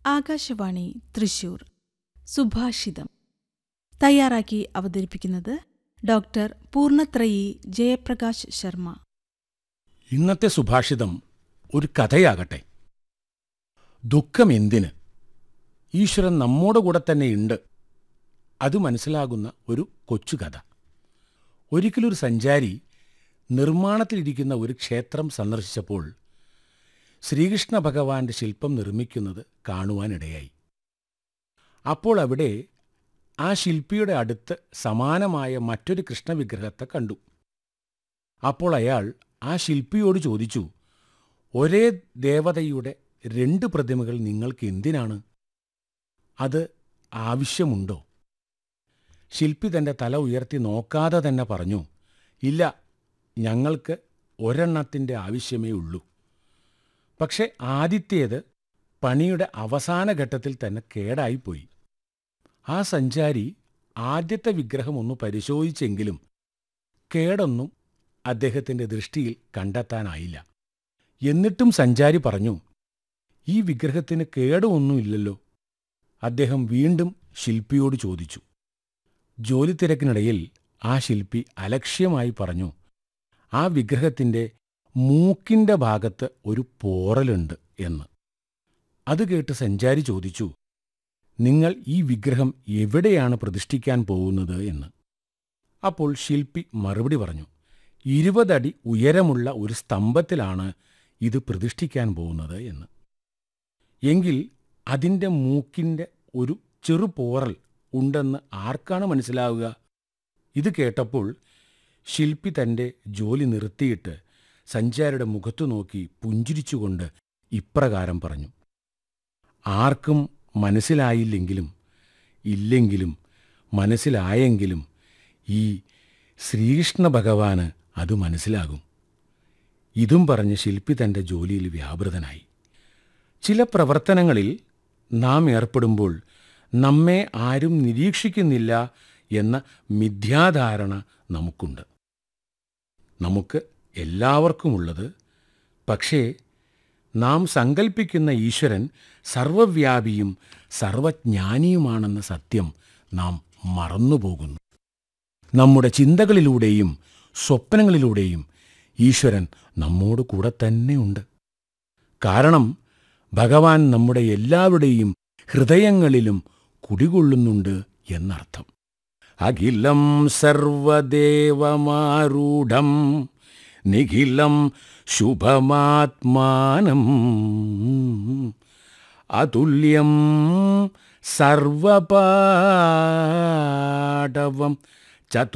ആകാശവാണി തൃശൂർ സുഭാഷിതം തയ്യാറാക്കി അവതരിപ്പിക്കുന്നത് ഡോക്ടർ പൂർണത്രയി ജയപ്രകാശ് ശർമ്മ ഇന്നത്തെ സുഭാഷിതം ഒരു കഥയാകട്ടെ ദുഃഖം എന്തിന് ഈശ്വരൻ നമ്മോട് കൂടെ തന്നെയുണ്ട് അത് മനസ്സിലാകുന്ന ഒരു കൊച്ചു കഥ ഒരിക്കലൊരു സഞ്ചാരി നിർമ്മാണത്തിലിരിക്കുന്ന ഒരു ക്ഷേത്രം സന്ദർശിച്ചപ്പോൾ ശ്രീകൃഷ്ണ ഭഗവാന്റെ ശില്പം നിർമ്മിക്കുന്നത് കാണുവാനിടയായി അപ്പോൾ അവിടെ ആ ശില്പിയുടെ അടുത്ത് സമാനമായ മറ്റൊരു കൃഷ്ണവിഗ്രഹത്തെ കണ്ടു അപ്പോൾ അയാൾ ആ ശില്പിയോട് ചോദിച്ചു ഒരേ ദേവതയുടെ രണ്ട് പ്രതിമകൾ നിങ്ങൾക്ക് എന്തിനാണ് അത് ആവശ്യമുണ്ടോ ശില്പി തന്റെ തല ഉയർത്തി നോക്കാതെ തന്നെ പറഞ്ഞു ഇല്ല ഞങ്ങൾക്ക് ഒരെണ്ണത്തിൻ്റെ ആവശ്യമേ ഉള്ളൂ പക്ഷെ ആദ്യത്തേത് പണിയുടെ അവസാന ഘട്ടത്തിൽ തന്നെ കേടായിപ്പോയി ആ സഞ്ചാരി ആദ്യത്തെ വിഗ്രഹം ഒന്ന് പരിശോധിച്ചെങ്കിലും കേടൊന്നും അദ്ദേഹത്തിൻ്റെ ദൃഷ്ടിയിൽ കണ്ടെത്താനായില്ല എന്നിട്ടും സഞ്ചാരി പറഞ്ഞു ഈ വിഗ്രഹത്തിന് കേടുമൊന്നുമില്ലല്ലോ അദ്ദേഹം വീണ്ടും ശില്പിയോട് ചോദിച്ചു ജോലി തിരക്കിനിടയിൽ ആ ശില്പി അലക്ഷ്യമായി പറഞ്ഞു ആ വിഗ്രഹത്തിൻ്റെ മൂക്കിൻ്റെ ഭാഗത്ത് ഒരു പോറലുണ്ട് എന്ന് അത് കേട്ട് സഞ്ചാരി ചോദിച്ചു നിങ്ങൾ ഈ വിഗ്രഹം എവിടെയാണ് പ്രതിഷ്ഠിക്കാൻ പോകുന്നത് എന്ന് അപ്പോൾ ശില്പി മറുപടി പറഞ്ഞു ഇരുപതടി ഉയരമുള്ള ഒരു സ്തംഭത്തിലാണ് ഇത് പ്രതിഷ്ഠിക്കാൻ പോകുന്നത് എന്ന് എങ്കിൽ അതിൻ്റെ മൂക്കിൻ്റെ ഒരു ചെറുപോറൽ ഉണ്ടെന്ന് ആർക്കാണ് മനസ്സിലാവുക ഇത് കേട്ടപ്പോൾ ശില്പി തൻ്റെ ജോലി നിർത്തിയിട്ട് സഞ്ചാരിയുടെ മുഖത്തു നോക്കി പുഞ്ചിരിച്ചുകൊണ്ട് ഇപ്രകാരം പറഞ്ഞു ആർക്കും മനസ്സിലായില്ലെങ്കിലും ഇല്ലെങ്കിലും മനസ്സിലായെങ്കിലും ഈ ശ്രീകൃഷ്ണ ഭഗവാന് അത് മനസ്സിലാകും ഇതും പറഞ്ഞ് ശില്പി തൻ്റെ ജോലിയിൽ വ്യാപൃതനായി ചില പ്രവർത്തനങ്ങളിൽ നാം ഏർപ്പെടുമ്പോൾ നമ്മെ ആരും നിരീക്ഷിക്കുന്നില്ല എന്ന മിഥ്യാധാരണ നമുക്കുണ്ട് നമുക്ക് എല്ലാവർക്കുമുള്ളത് പക്ഷേ നാം സങ്കൽപ്പിക്കുന്ന ഈശ്വരൻ സർവവ്യാപിയും സർവജ്ഞാനിയുമാണെന്ന സത്യം നാം മറന്നുപോകുന്നു നമ്മുടെ ചിന്തകളിലൂടെയും സ്വപ്നങ്ങളിലൂടെയും ഈശ്വരൻ നമ്മോട് കൂടെ തന്നെയുണ്ട് കാരണം ഭഗവാൻ നമ്മുടെ എല്ലാവരുടെയും ഹൃദയങ്ങളിലും കുടികൊള്ളുന്നുണ്ട് എന്നർത്ഥം അഖിലം സർവദേവമാരൂഢം നിഖിലം ശുഭമാത്മാനം അതുല്യം സർവപാടവം ചതു